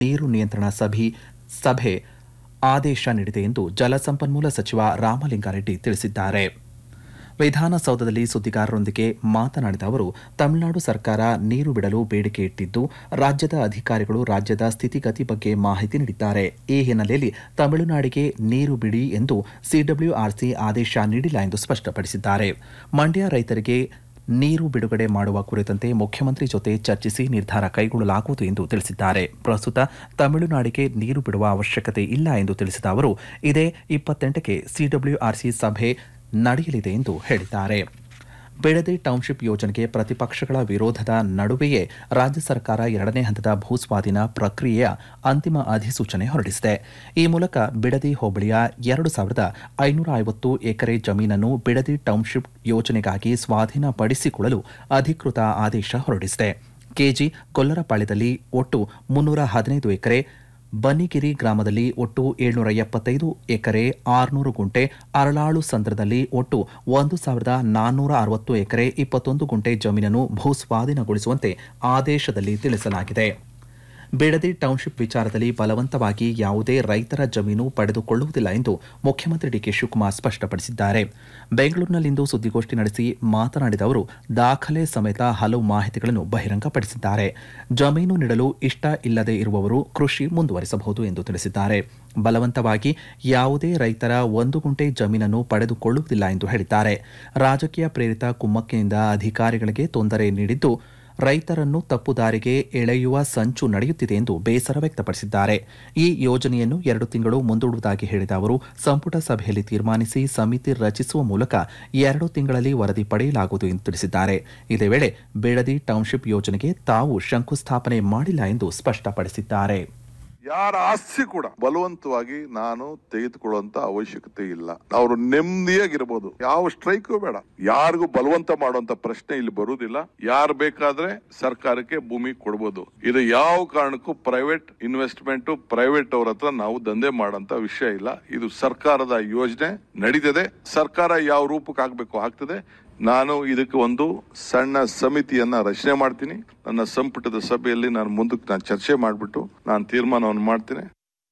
ನೀರು ನಿಯಂತ್ರಣ ಸಭೆ ಸಭೆ ಆದೇಶ ನೀಡಿದೆ ಎಂದು ಜಲಸಂಪನ್ಮೂಲ ಸಚಿವ ರಾಮಲಿಂಗಾರೆಡ್ಡಿ ತಿಳಿಸಿದ್ದಾರೆ ವಿಧಾನಸೌಧದಲ್ಲಿ ಸುದ್ದಿಗಾರರೊಂದಿಗೆ ಮಾತನಾಡಿದ ಅವರು ತಮಿಳುನಾಡು ಸರ್ಕಾರ ನೀರು ಬಿಡಲು ಬೇಡಿಕೆ ಇಟ್ಟಿದ್ದು ರಾಜ್ಯದ ಅಧಿಕಾರಿಗಳು ರಾಜ್ಯದ ಸ್ಥಿತಿಗತಿ ಬಗ್ಗೆ ಮಾಹಿತಿ ನೀಡಿದ್ದಾರೆ ಈ ಹಿನ್ನೆಲೆಯಲ್ಲಿ ತಮಿಳುನಾಡಿಗೆ ನೀರು ಬಿಡಿ ಎಂದು ಸಿಡಬ್ಲ್ಯೂಆರ್ಸಿ ಆದೇಶ ನೀಡಿಲ್ಲ ಎಂದು ಸ್ಪಷ್ಟಪಡಿಸಿದ್ದಾರೆ ಮಂಡ್ಯ ರೈತರಿಗೆ ನೀರು ಬಿಡುಗಡೆ ಮಾಡುವ ಕುರಿತಂತೆ ಮುಖ್ಯಮಂತ್ರಿ ಜೊತೆ ಚರ್ಚಿಸಿ ನಿರ್ಧಾರ ಕೈಗೊಳ್ಳಲಾಗುವುದು ಎಂದು ತಿಳಿಸಿದ್ದಾರೆ ಪ್ರಸ್ತುತ ತಮಿಳುನಾಡಿಗೆ ನೀರು ಬಿಡುವ ಅವಶ್ಯಕತೆ ಇಲ್ಲ ಎಂದು ತಿಳಿಸಿದ ಅವರು ಇದೇ ಇಪ್ಪತ್ತೆಂಟಕ್ಕೆ ಸಿಡಬ್ಲ್ಯೂಆರ್ಸಿ ಸಭೆ ನಡೆಯಲಿದೆ ಎಂದು ಹೇಳಿದ್ದಾರೆ ಬೆಳದಿ ಟೌನ್ಶಿಪ್ ಯೋಜನೆಗೆ ಪ್ರತಿಪಕ್ಷಗಳ ವಿರೋಧದ ನಡುವೆಯೇ ರಾಜ್ಯ ಸರ್ಕಾರ ಎರಡನೇ ಹಂತದ ಭೂಸ್ವಾಧೀನ ಪ್ರಕ್ರಿಯೆಯ ಅಂತಿಮ ಅಧಿಸೂಚನೆ ಹೊರಡಿಸಿದೆ ಈ ಮೂಲಕ ಬಿಡದಿ ಹೋಬಳಿಯ ಎರಡು ಸಾವಿರದ ಐನೂರ ಐವತ್ತು ಎಕರೆ ಜಮೀನನ್ನು ಬಿಡದಿ ಟೌನ್ಶಿಪ್ ಯೋಜನೆಗಾಗಿ ಸ್ವಾಧೀನಪಡಿಸಿಕೊಳ್ಳಲು ಅಧಿಕೃತ ಆದೇಶ ಹೊರಡಿಸಿದೆ ಕೆಜಿ ಕೊಲ್ಲರಪಾಳ್ಯದಲ್ಲಿ ಒಟ್ಟು ಮುನ್ನೂರ ಹದಿನೈದು ಎಕರೆ ಬನ್ನಿಗಿರಿ ಗ್ರಾಮದಲ್ಲಿ ಒಟ್ಟು ಏಳ್ನೂರ ಎಪ್ಪತ್ತೈದು ಎಕರೆ ಆರುನೂರು ಗುಂಟೆ ಅರಳಾಳು ಸಂದ್ರದಲ್ಲಿ ಒಟ್ಟು ಒಂದು ಸಾವಿರದ ನಾನ್ನೂರ ಅರವತ್ತು ಎಕರೆ ಇಪ್ಪತ್ತೊಂದು ಗುಂಟೆ ಜಮೀನನ್ನು ಭೂಸ್ವಾಧೀನಗೊಳಿಸುವಂತೆ ಆದೇಶದಲ್ಲಿ ತಿಳಿಸಲಾಗಿದೆ ಬಿಡದಿ ಟೌನ್ಶಿಪ್ ವಿಚಾರದಲ್ಲಿ ಬಲವಂತವಾಗಿ ಯಾವುದೇ ರೈತರ ಜಮೀನು ಪಡೆದುಕೊಳ್ಳುವುದಿಲ್ಲ ಎಂದು ಮುಖ್ಯಮಂತ್ರಿ ಡಿಕೆ ಶಿವಕುಮಾರ್ ಸ್ಪಷ್ಟಪಡಿಸಿದ್ದಾರೆ ಬೆಂಗಳೂರಿನಲ್ಲಿಂದು ಸುದ್ದಿಗೋಷ್ಠಿ ನಡೆಸಿ ಮಾತನಾಡಿದ ಅವರು ದಾಖಲೆ ಸಮೇತ ಹಲವು ಮಾಹಿತಿಗಳನ್ನು ಬಹಿರಂಗಪಡಿಸಿದ್ದಾರೆ ಜಮೀನು ನೀಡಲು ಇಷ್ಟ ಇಲ್ಲದೆ ಇರುವವರು ಕೃಷಿ ಮುಂದುವರಿಸಬಹುದು ಎಂದು ತಿಳಿಸಿದ್ದಾರೆ ಬಲವಂತವಾಗಿ ಯಾವುದೇ ರೈತರ ಒಂದು ಗುಂಟೆ ಜಮೀನನ್ನು ಪಡೆದುಕೊಳ್ಳುವುದಿಲ್ಲ ಎಂದು ಹೇಳಿದ್ದಾರೆ ರಾಜಕೀಯ ಪ್ರೇರಿತ ಕುಮ್ಮಕ್ಕಿನಿಂದ ಅಧಿಕಾರಿಗಳಿಗೆ ತೊಂದರೆ ನೀಡಿದ್ದು ರೈತರನ್ನು ತಪ್ಪುದಾರಿಗೆ ಎಳೆಯುವ ಸಂಚು ನಡೆಯುತ್ತಿದೆ ಎಂದು ಬೇಸರ ವ್ಯಕ್ತಪಡಿಸಿದ್ದಾರೆ ಈ ಯೋಜನೆಯನ್ನು ಎರಡು ತಿಂಗಳು ಮುಂದೂಡುವುದಾಗಿ ಹೇಳಿದ ಅವರು ಸಂಪುಟ ಸಭೆಯಲ್ಲಿ ತೀರ್ಮಾನಿಸಿ ಸಮಿತಿ ರಚಿಸುವ ಮೂಲಕ ಎರಡು ತಿಂಗಳಲ್ಲಿ ವರದಿ ಪಡೆಯಲಾಗುವುದು ಎಂದು ತಿಳಿಸಿದ್ದಾರೆ ಇದೇ ವೇಳೆ ಬೇಡದಿ ಟೌನ್ಶಿಪ್ ಯೋಜನೆಗೆ ತಾವು ಶಂಕುಸ್ಥಾಪನೆ ಮಾಡಿಲ್ಲ ಎಂದು ಸ್ಪಷ್ಟಪಡಿಸಿದ್ದಾರೆ ಯಾರ ಆಸ್ತಿ ಕೂಡ ಬಲವಂತವಾಗಿ ನಾನು ತೆಗೆದುಕೊಳ್ಳುವಂತ ಅವಶ್ಯಕತೆ ಇಲ್ಲ ಅವರು ನೆಮ್ಮದಿಯಾಗಿರ್ಬೋದು ಯಾವ ಸ್ಟ್ರೈಕು ಬೇಡ ಯಾರಿಗೂ ಬಲವಂತ ಮಾಡುವಂತ ಪ್ರಶ್ನೆ ಇಲ್ಲಿ ಬರುವುದಿಲ್ಲ ಯಾರು ಬೇಕಾದ್ರೆ ಸರ್ಕಾರಕ್ಕೆ ಭೂಮಿ ಕೊಡ್ಬೋದು ಇದು ಯಾವ ಕಾರಣಕ್ಕೂ ಪ್ರೈವೇಟ್ ಇನ್ವೆಸ್ಟ್ಮೆಂಟ್ ಪ್ರೈವೇಟ್ ಅವ್ರ ಹತ್ರ ನಾವು ದಂಧೆ ಮಾಡೋಂತ ವಿಷಯ ಇಲ್ಲ ಇದು ಸರ್ಕಾರದ ಯೋಜನೆ ನಡೀತದೆ ಸರ್ಕಾರ ಯಾವ ರೂಪಕ್ಕೆ ಹಾಕ್ಬೇಕು ಆಗ್ತದೆ ನಾನು ಇದಕ್ಕೆ ಒಂದು ಸಣ್ಣ ಸಮಿತಿಯನ್ನ ರಚನೆ ಮಾಡ್ತೀನಿ ನನ್ನ ಸಂಪುಟದ ಸಭೆಯಲ್ಲಿ ನಾನು ಮುಂದಕ್ಕೆ ನಾನು ಚರ್ಚೆ ಮಾಡಿಬಿಟ್ಟು ನಾನು ತೀರ್ಮಾನವನ್ನು ಮಾಡ್ತೀನಿ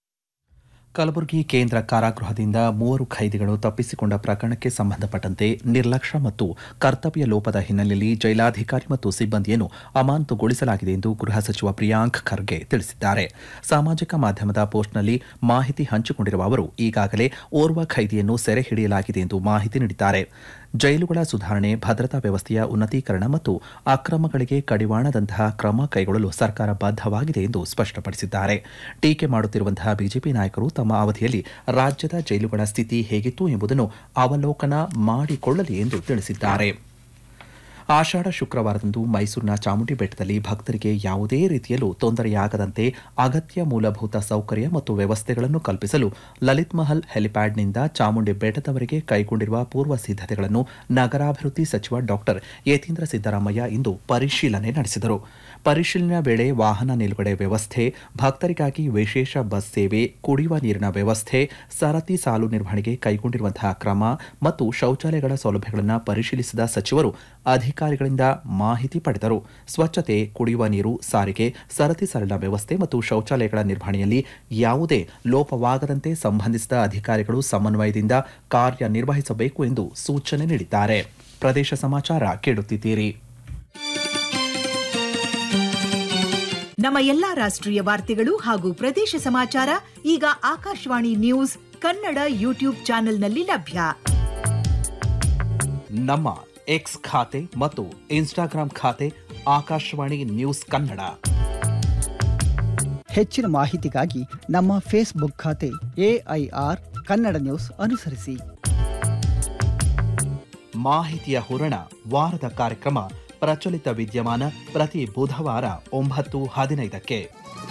ಕಲಬುರಗಿ ಕೇಂದ್ರ ಕಾರಾಗೃಹದಿಂದ ಮೂವರು ಖೈದಿಗಳು ತಪ್ಪಿಸಿಕೊಂಡ ಪ್ರಕರಣಕ್ಕೆ ಸಂಬಂಧಪಟ್ಟಂತೆ ನಿರ್ಲಕ್ಷ್ಯ ಮತ್ತು ಕರ್ತವ್ಯ ಲೋಪದ ಹಿನ್ನೆಲೆಯಲ್ಲಿ ಜೈಲಾಧಿಕಾರಿ ಮತ್ತು ಸಿಬ್ಬಂದಿಯನ್ನು ಅಮಾನತುಗೊಳಿಸಲಾಗಿದೆ ಎಂದು ಗೃಹ ಸಚಿವ ಪ್ರಿಯಾಂಕ್ ಖರ್ಗೆ ತಿಳಿಸಿದ್ದಾರೆ ಸಾಮಾಜಿಕ ಮಾಧ್ಯಮದ ಪೋಸ್ಟ್ನಲ್ಲಿ ಮಾಹಿತಿ ಹಂಚಿಕೊಂಡಿರುವ ಅವರು ಈಗಾಗಲೇ ಓರ್ವ ಖೈದಿಯನ್ನು ಸೆರೆ ಹಿಡಿಯಲಾಗಿದೆ ಎಂದು ಮಾಹಿತಿ ನೀಡಿದ್ದಾರೆ ಜೈಲುಗಳ ಸುಧಾರಣೆ ಭದ್ರತಾ ವ್ಯವಸ್ಥೆಯ ಉನ್ನತೀಕರಣ ಮತ್ತು ಅಕ್ರಮಗಳಿಗೆ ಕಡಿವಾಣದಂತಹ ಕ್ರಮ ಕೈಗೊಳ್ಳಲು ಸರ್ಕಾರ ಬದ್ಧವಾಗಿದೆ ಎಂದು ಸ್ಪಷ್ಟಪಡಿಸಿದ್ದಾರೆ ಟೀಕೆ ಮಾಡುತ್ತಿರುವಂತಹ ಬಿಜೆಪಿ ನಾಯಕರು ತಮ್ಮ ಅವಧಿಯಲ್ಲಿ ರಾಜ್ಯದ ಜೈಲುಗಳ ಸ್ಥಿತಿ ಹೇಗಿತ್ತು ಎಂಬುದನ್ನು ಅವಲೋಕನ ಮಾಡಿಕೊಳ್ಳಲಿ ಎಂದು ತಿಳಿಸಿದ್ದಾರೆ ಆಷಾಢ ಶುಕ್ರವಾರದಂದು ಮೈಸೂರಿನ ಚಾಮುಂಡಿ ಬೆಟ್ಟದಲ್ಲಿ ಭಕ್ತರಿಗೆ ಯಾವುದೇ ರೀತಿಯಲ್ಲೂ ತೊಂದರೆಯಾಗದಂತೆ ಅಗತ್ಯ ಮೂಲಭೂತ ಸೌಕರ್ಯ ಮತ್ತು ವ್ಯವಸ್ಥೆಗಳನ್ನು ಕಲ್ಪಿಸಲು ಲಲಿತ್ ಮಹಲ್ ಹೆಲಿಪ್ಯಾಡ್ನಿಂದ ಚಾಮುಂಡಿ ಬೆಟ್ಟದವರೆಗೆ ಕೈಗೊಂಡಿರುವ ಪೂರ್ವ ಸಿದ್ಧತೆಗಳನ್ನು ನಗರಾಭಿವೃದ್ಧಿ ಸಚಿವ ಡಾಕ್ಟರ್ ಯತೀಂದ್ರ ಸಿದ್ದರಾಮಯ್ಯ ಇಂದು ಪರಿಶೀಲನೆ ನಡೆಸಿದರು ಪರಿಶೀಲನೆ ವೇಳೆ ವಾಹನ ನಿಲುಗಡೆ ವ್ಯವಸ್ಥೆ ಭಕ್ತರಿಗಾಗಿ ವಿಶೇಷ ಬಸ್ ಸೇವೆ ಕುಡಿಯುವ ನೀರಿನ ವ್ಯವಸ್ಥೆ ಸರತಿ ಸಾಲು ನಿರ್ವಹಣೆಗೆ ಕೈಗೊಂಡಿರುವಂತಹ ಕ್ರಮ ಮತ್ತು ಶೌಚಾಲಯಗಳ ಸೌಲಭ್ಯಗಳನ್ನು ಪರಿಶೀಲಿಸಿದ ಸಚಿವರು ಅಧಿಕಾರಿಗಳಿಂದ ಮಾಹಿತಿ ಪಡೆದರು ಸ್ವಚ್ಛತೆ ಕುಡಿಯುವ ನೀರು ಸಾರಿಗೆ ಸರತಿ ಸಾಲಿನ ವ್ಯವಸ್ಥೆ ಮತ್ತು ಶೌಚಾಲಯಗಳ ನಿರ್ವಹಣೆಯಲ್ಲಿ ಯಾವುದೇ ಲೋಪವಾಗದಂತೆ ಸಂಬಂಧಿಸಿದ ಅಧಿಕಾರಿಗಳು ಸಮನ್ವಯದಿಂದ ಕಾರ್ಯನಿರ್ವಹಿಸಬೇಕು ಎಂದು ಸೂಚನೆ ನೀಡಿದ್ದಾರೆ ಪ್ರದೇಶ ಸಮಾಚಾರ ಕೇಳುತ್ತಿದ್ದೀರಿ ನಮ್ಮ ಎಲ್ಲಾ ರಾಷ್ಟ್ರೀಯ ವಾರ್ತೆಗಳು ಹಾಗೂ ಪ್ರದೇಶ ಸಮಾಚಾರ ಈಗ ಆಕಾಶವಾಣಿ ನ್ಯೂಸ್ ಕನ್ನಡ ಯೂಟ್ಯೂಬ್ ಚಾನೆಲ್ನಲ್ಲಿ ಲಭ್ಯ ನಮ್ಮ ಎಕ್ಸ್ ಖಾತೆ ಮತ್ತು ಇನ್ಸ್ಟಾಗ್ರಾಂ ಖಾತೆ ಆಕಾಶವಾಣಿ ನ್ಯೂಸ್ ಕನ್ನಡ ಹೆಚ್ಚಿನ ಮಾಹಿತಿಗಾಗಿ ನಮ್ಮ ಫೇಸ್ಬುಕ್ ಖಾತೆ ಎಐಆರ್ ಕನ್ನಡ ನ್ಯೂಸ್ ಅನುಸರಿಸಿ ಮಾಹಿತಿಯ ಹೂರಣ ವಾರದ ಕಾರ್ಯಕ್ರಮ ಪ್ರಚಲಿತ ವಿದ್ಯಮಾನ ಪ್ರತಿ ಬುಧವಾರ ಒಂಬತ್ತು ಹದಿನೈದಕ್ಕೆ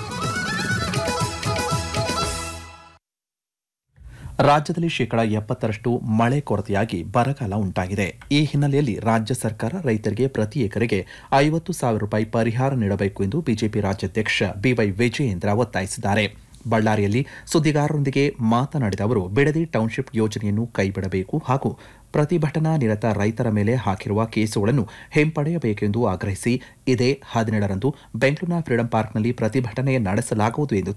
ರಾಜ್ಯದಲ್ಲಿ ಶೇಕಡಾ ಎಪ್ಪತ್ತರಷ್ಟು ಮಳೆ ಕೊರತೆಯಾಗಿ ಬರಗಾಲ ಉಂಟಾಗಿದೆ ಈ ಹಿನ್ನೆಲೆಯಲ್ಲಿ ರಾಜ್ಯ ಸರ್ಕಾರ ರೈತರಿಗೆ ಪ್ರತಿ ಎಕರೆಗೆ ಐವತ್ತು ಸಾವಿರ ರೂಪಾಯಿ ಪರಿಹಾರ ನೀಡಬೇಕು ಎಂದು ಬಿಜೆಪಿ ರಾಜ್ಯಾಧ್ಯಕ್ಷ ಬಿವೈ ವಿಜಯೇಂದ್ರ ಒತ್ತಾಯಿಸಿದ್ದಾರೆ ಬಳ್ಳಾರಿಯಲ್ಲಿ ಸುದ್ದಿಗಾರರೊಂದಿಗೆ ಮಾತನಾಡಿದ ಅವರು ಬಿಡದಿ ಟೌನ್ಶಿಪ್ ಯೋಜನೆಯನ್ನು ಕೈಬಿಡಬೇಕು ಹಾಗೂ ಪ್ರತಿಭಟನಾ ನಿರತ ರೈತರ ಮೇಲೆ ಹಾಕಿರುವ ಕೇಸುಗಳನ್ನು ಹಿಂಪಡೆಯಬೇಕೆಂದು ಆಗ್ರಹಿಸಿ ಇದೇ ಹದಿನೇಳರಂದು ಬೆಂಗಳೂರಿನ ಫ್ರೀಡಂ ಪಾರ್ಕ್ನಲ್ಲಿ ಪ್ರತಿಭಟನೆ ನಡೆಸಲಾಗುವುದು ಎಂದು